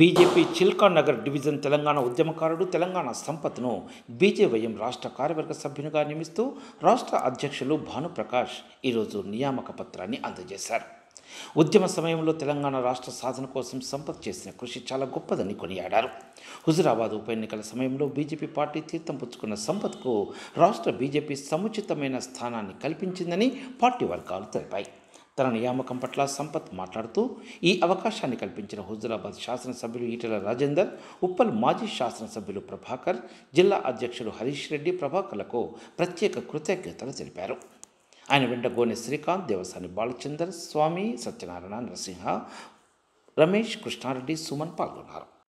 BJP Chilka Nagar division Telangana ఉద్యమకారుడు Telangana సంపత్ను BJYM రాష్ట్ర కార్యవర్గ సభ్యునిగా నియమిస్తూ రాష్ట్ర అధ్యక్షులు భానుప్రకాష్ ఈరోజు నియామక పత్రాన్ని అందజేశారు ఉద్యమ సమయంలో తెలంగాణ రాష్ట్ర సాధన కోసం సంపత్ చేసిన కృషి చాలా గొప్పదని కొనియాడారు హుజురాబాద్ ఉప ఎన్నికల సమయంలో బీజేపీ పార్టీ తీర్థం పుచ్చుకున్న సంపత్కు రాష్ట్ర బీజేపీ సముచితమైన స్థానాన్ని కల్పించిందని పార్టీ వర్గాలు తెలిపాయి తన నియామకం పట్ల సంపత్ మాట్లాడుతూ ఈ అవకాశాన్ని కల్పించిన హుజురాబాద్ శాసనసభ్యులు ఈటెల రాజేందర్ ఉప్పల్ మాజీ శాసనసభ్యులు ప్రభాకర్ జిల్లా అధ్యక్షుడు హరీష్ రెడ్డి ప్రభాకర్లకు ప్రత్యేక కృతజ్ఞతలు తెలిపారు ఆయన వెంట గోనె శ్రీకాంత్ దేవసాని బాలచందర్ స్వామి సత్యనారాయణ నరసింహ రమేష్ కృష్ణారెడ్డి సుమన్ పాల్గొన్నారు